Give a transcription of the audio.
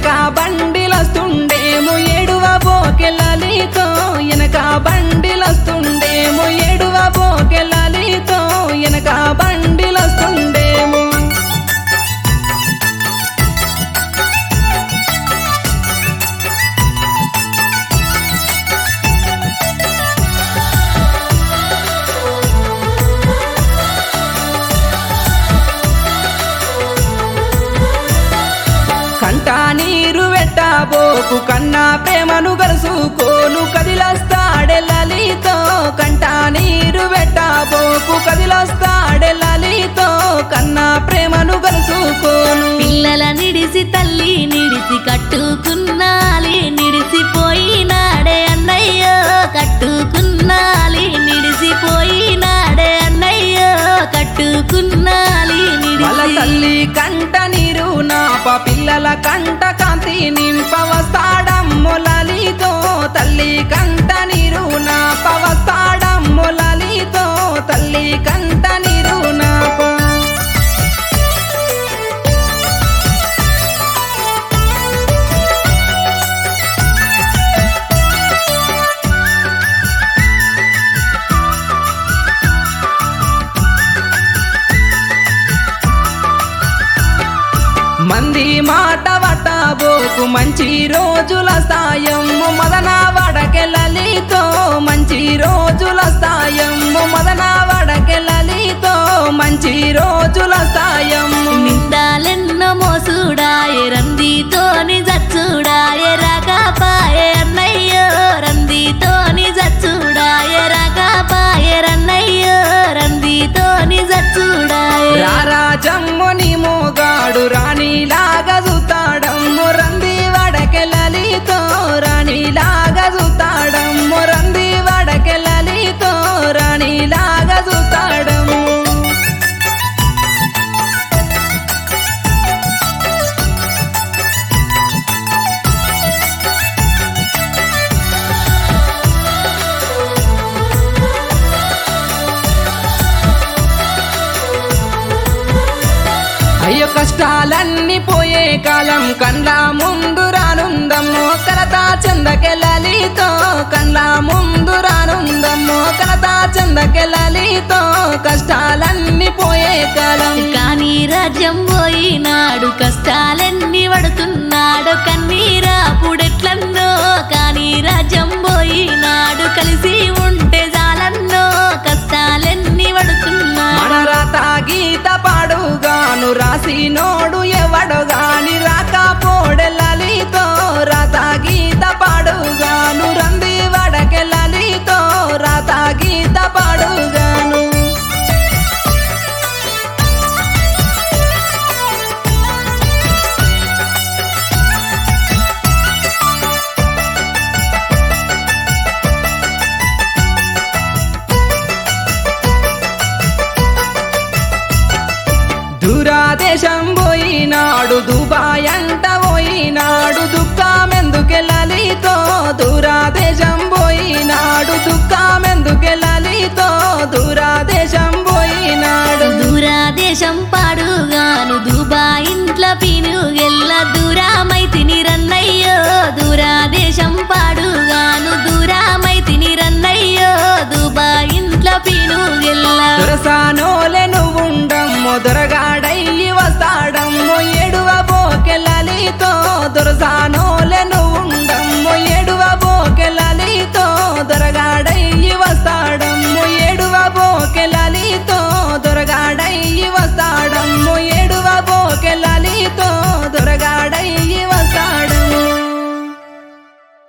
ఎనక బండిలొస్తుండేమో ఏడువ బోకెళ్ళలితో ఎనక బండిలొస్తుండేమో ఏడువ బోకెళ్ళలితో ఎనక బండిలొస్తుండేమో కంట నీరు వెట్టబోకు కన్నా ప్రేమను గలుసుకోను కదిలస్తాడే లలితో కంట నీరు వెట్టబోకు కదిలస్తాడే లలితో కన్నా ప్రేమను గలుసుకోను పిల్లల నిడిసి తల్లి నిడిసి కట్టుకున్నాలి నిడిసిపోయినాడే అన్నయ్యో కట్టుకున్నాలి నిడిసిపోయినాడే అన్నయ్యో కట్టుకున్నాలి వాళ్ళ నిడిసి తల్లి కంట నీరు నాప పిల్లల కంట కాంతి నింపవస్తాడమ్ము లలితో తల్లి కంట నీరు నాపవస్తాడమ్ము లలితో తల్లి కంట నీరు నాప మంది మాట వట్టబోకు మంచి రోజుల సాయము మదన వడకెళ్ళలితో మంచి రోజుల సాయము మదన వడకెళ్ళలితో మంచి రోజుల సాయము నిందాలెన్నో మోసుడాయే రందితోని జచ్చుడాయే రకాపాయే అన్నయ్యో రందితోని జచ్చుడాయే రకాపాయే రన్నయ్యో రందితోని జచ్చుడాయే రారాజమ్ముని మోగాడు రాణిలాగా చూతాడమ్ము రంది వడకెళ్ళలితో రాణిలాగా చూతాడమ్ము రంది వడకెళ్ళలితో రాణిలాగా చూతాడమ్ము అయ్యో కష్టాలన్నీ పోయే కాలం కండ్ల ముందు రానుందమ్మో కలతా చందకెళ్ళలితో కండ్ల ముందు రానుందమ్మో కలతా చందకెళ్ళలితో కష్టాలన్నీ పోయే కాలం కానీ రాజ్యం పోయినాడు కష్టాలెన్ని పడుతున్నాడు కన్నీరా పుడె